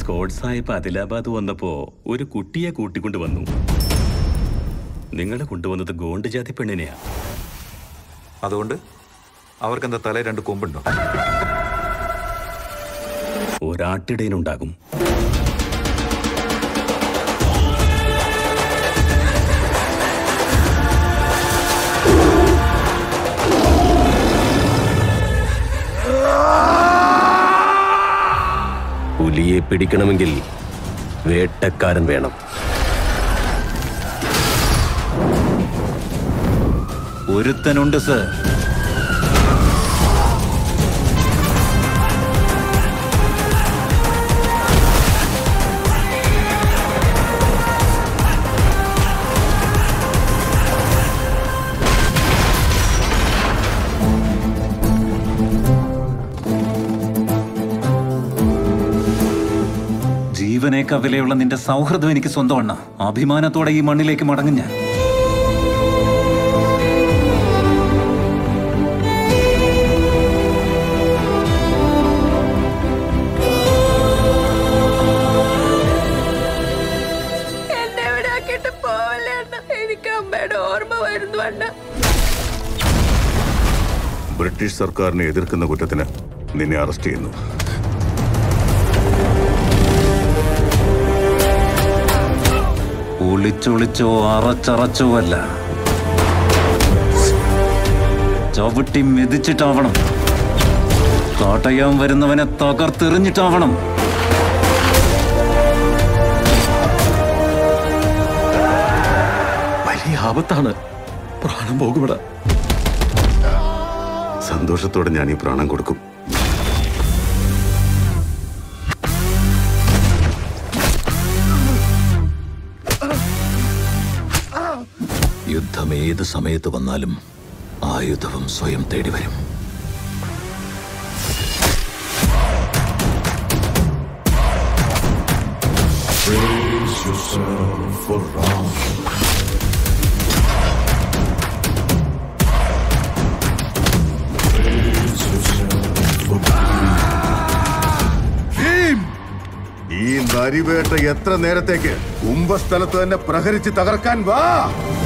code Sahib Adilabad വന്നപ്പോ ഒരു കുട്ടിയെ കൂട്ടിക്കൊണ്ട് വന്നു നിങ്ങളെ കൊണ്ടുവന്നത് ഗോണ്ട് ജാതി പെണ്ണിനെയാ അതുകൊണ്ട് അവർക്കെന്താ തല രണ്ട് കൊമ്പുണ്ടോ ഒരാട്ടിടയനുണ്ടാകും പുലിയെ പിടിക്കണമെങ്കിൽ വേട്ടക്കാരൻ വേണം ഒരുത്തനുണ്ട് സർ ജീവനേക്കാ വിലയുള്ള നിന്റെ സൗഹൃദം എനിക്ക് സ്വന്തമാണ് അഭിമാനത്തോടെ ഈ മണ്ണിലേക്ക് മടങ്ങും ഞാൻ എന്നെ ഇവിടെ ആക്കിയിട്ട് പോവല്ലേ അണ്ണ എനിക്ക് അമ്മയുടെ ഓർമ്മ വരുന്നു അണ്ണ ബ്രിട്ടീഷ് സർക്കാരിനെ എതിർക്കുന്ന കുറ്റത്തിന് നിന്നെ അറസ്റ്റ് ചെയ്യുന്നു ഒളിച്ചൊളിച്ചോ അറച്ചറച്ചോ അല്ല ചവിട്ടി മെതിച്ചിട്ടാവണം തടയാൻ വരുന്നവനെ തകർത്തെറിഞ്ഞിട്ടാവണം വലിയ ആപത്താണ് പ്രാണം പോകുമിട സന്തോഷത്തോടെ ഞാൻ ഈ പ്രാണം കൊടുക്കും യുദ്ധം ഏത് സമയത്ത് വന്നാലും ആയുധവും സ്വയം തേടി വരും ഈ നരിവേട്ട എത്ര നേരത്തേക്ക് കുംഭസ്ഥലത്ത് തന്നെ പ്രഹരിച്ച് തകർക്കാൻ വാ